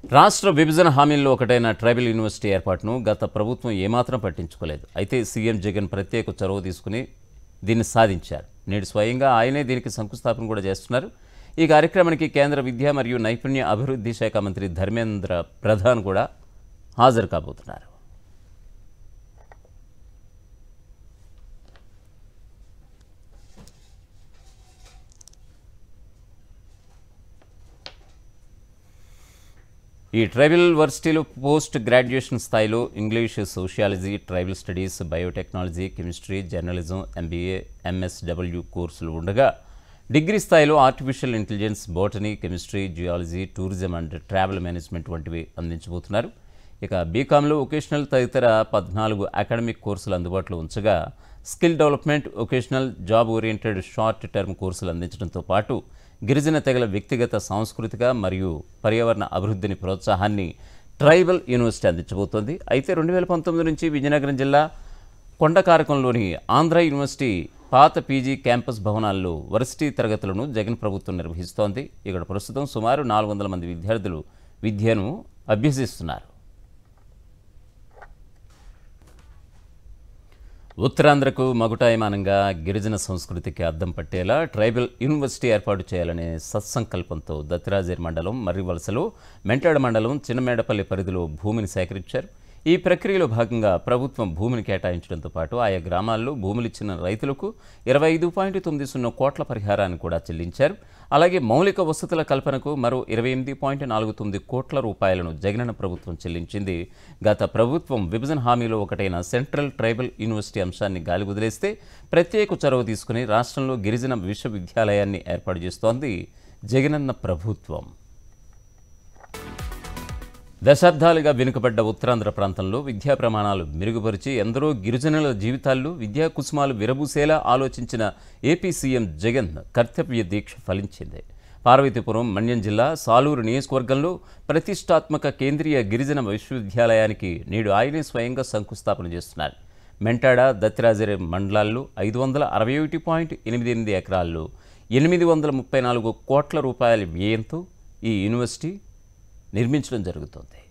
రాష్ట్ర విభజన హామీల్లో ఒకటైన ట్రైబల్ యూనివర్సిటీ ఏర్పాటును గత ప్రభుత్వం ఏమాత్రం పట్టించుకోలేదు అయితే సీఎం జగన్ ప్రత్యేక చొరవ తీసుకుని దీన్ని సాధించారు నేడు స్వయంగా ఆయనే దీనికి శంకుస్థాపన కూడా చేస్తున్నారు ఈ కార్యక్రమానికి కేంద్ర విద్య మరియు నైపుణ్య అభివృద్ధి శాఖ మంత్రి ధర్మేంద్ర ప్రధాన్ కూడా హాజరు కాబోతున్నారు ఈ ట్రైబల్ యూనివర్సిటీలో పోస్ట్ గ్రాడ్యుయేషన్ స్థాయిలో English sociology tribal studies biotechnology chemistry journalism MBA MSW కోర్సులు ఉండగా డిగ్రీ స్థాయిలో artificial intelligence botany chemistry geology tourism and travel management వంటివి అందించబోతున్నారు ఇక బీకామ్లో వొకేషనల్ తదితర పద్నాలుగు అకాడమిక్ కోర్సులు అందుబాటులో ఉంచగా skill development vocational job oriented short term కోర్సులు అందించడంతో పాటు గిరిజన తెగల వ్యక్తిగత సాంస్కృతిక మరియు పర్యావరణ అభివృద్ధిని ప్రోత్సాహాన్ని ట్రైబల్ యూనివర్సిటీ అందించబోతోంది అయితే రెండు వేల పంతొమ్మిది నుంచి విజయనగరం జిల్లా కొండకారకంలోని ఆంధ్ర యూనివర్సిటీ పాత పీజీ క్యాంపస్ భవనాల్లో వర్సిటీ తరగతులను జగన్ ప్రభుత్వం నిర్వహిస్తోంది ఇక్కడ ప్రస్తుతం సుమారు నాలుగు వందల మంది విద్యార్థులు విద్యను అభ్యసిస్తున్నారు ఉత్తరాంధ్రకు మగుటాయమానంగా గిరిజన సంస్కృతికి అద్దం పట్టేలా ట్రైబల్ యూనివర్సిటీ ఏర్పాటు చేయాలనే సత్సంకల్పంతో దత్తిరాజేరు మండలం మర్రివలసలో మెంటాడ మండలం చిన్నమేడపల్లి పరిధిలో భూమిని సేకరించారు ఈ ప్రక్రియలో భాగంగా ప్రభుత్వం భూమిని కేటాయించడంతో పాటు ఆయా గ్రామాల్లో భూములిచ్చిన రైతులకు ఇరవై ఐదు పాయింట్ తొమ్మిది సున్నా కోట్ల పరిహారాన్ని కూడా చెల్లించారు అలాగే మౌలిక వసతుల కల్పనకు మరో ఇరవై ఎనిమిది పాయింట్ నాలుగు తొమ్మిది కోట్ల రూపాయలను జగనన్న ప్రభుత్వం చెల్లించింది గత ప్రభుత్వం విభజన హామీలో ఒకటైన సెంట్రల్ ట్రైబల్ యూనివర్సిటీ అంశాన్ని గాలి వదిలేస్తే ప్రత్యేక చొరవ తీసుకుని రాష్ట్రంలో గిరిజన విశ్వవిద్యాలయాన్ని ఏర్పాటు చేస్తోంది జగనన్న ప్రభుత్వం దశాబ్దాలుగా వెనుకబడ్డ ఉత్తరాంధ్ర ప్రాంతంలో విద్యా ప్రమాణాలు మెరుగుపరిచి ఎందరో గిరిజనుల జీవితాల్లో విద్యా కుసుమాలు విరబూసేలా ఆలోచించిన ఏపీ సీఎం జగన్ కర్తవ్య దీక్ష ఫలించింది పార్వతీపురం మన్యం జిల్లా సాలూరు నియోజకవర్గంలో ప్రతిష్టాత్మక కేంద్రీయ గిరిజన విశ్వవిద్యాలయానికి నేడు ఆయనే స్వయంగా శంకుస్థాపన చేస్తున్నారు మెంటాడ దత్తిరాజరే మండలాల్లో ఐదు వందల అరవై ఒకటి పాయింట్ ఎనిమిది ఎనిమిది ఎకరాల్లో ఎనిమిది వందల ముప్పై నాలుగు కోట్ల రూపాయల వ్యయంతో ఈ యూనివర్సిటీ నిర్మించడం జరుగుతోంది